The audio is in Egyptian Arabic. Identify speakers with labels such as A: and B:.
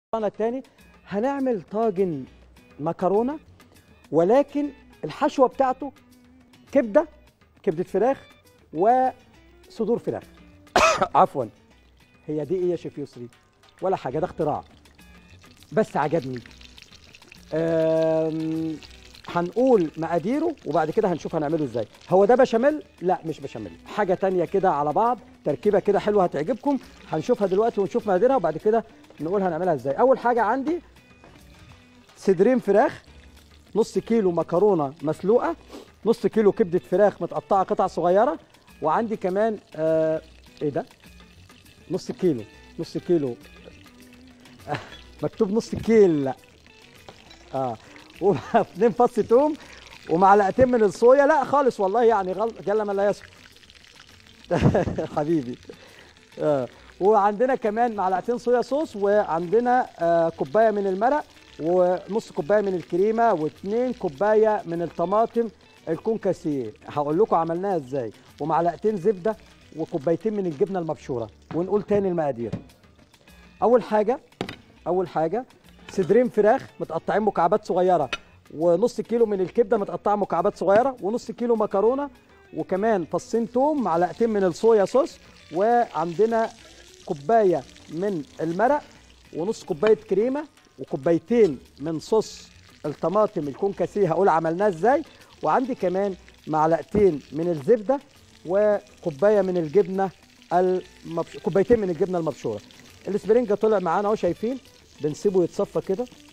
A: طبعا التاني هنعمل طاجن مكرونه ولكن الحشوه بتاعته كبده كبده فراخ وصدور فراخ عفوا هي دي ايه يا شيف يسري ولا حاجه ده اختراع بس عجبني أم، هنقول مقاديره وبعد كده هنشوف هنعمله ازاي هو ده بشاميل لا مش بشاميل حاجه تانية كده على بعض تركيبه كده حلوه هتعجبكم هنشوفها دلوقتي ونشوف مقاديرها وبعد كده نقول هنعملها ازاي اول حاجه عندي صدرين فراخ نص كيلو مكرونه مسلوقه نص كيلو كبده فراخ متقطعه قطع صغيره وعندي كمان آه ايه ده نص كيلو نص كيلو آه مكتوب نص كيل لا اه واثنين فص توم ومعلقتين من الصويا لا خالص والله يعني غلط جل من لا يسكت حبيبي آه. وعندنا كمان معلقتين صويا صوص وعندنا آه كوبايه من المرق ونص كوبايه من الكريمه واثنين كوبايه من الطماطم الكونكاسيه هقول لكم عملناها ازاي ومعلقتين زبده وكوبايتين من الجبنه المبشوره ونقول تاني المقادير اول حاجه اول حاجه صدرين فراخ متقطعين مكعبات صغيره ونص كيلو من الكبده متقطعه مكعبات صغيره ونص كيلو مكرونه وكمان فصين توم معلقتين من الصويا صوص وعندنا كوبايه من المرق ونص كوبايه كريمه وكوبايتين من صوص الطماطم الكونكاسيه هقول عملناه ازاي وعندي كمان معلقتين من الزبده وكوبايه من الجبنه المبش... كوبايتين من الجبنه المبشوره الاسبرينجا طلع معانا اهو شايفين بنسيبه يتصفى كده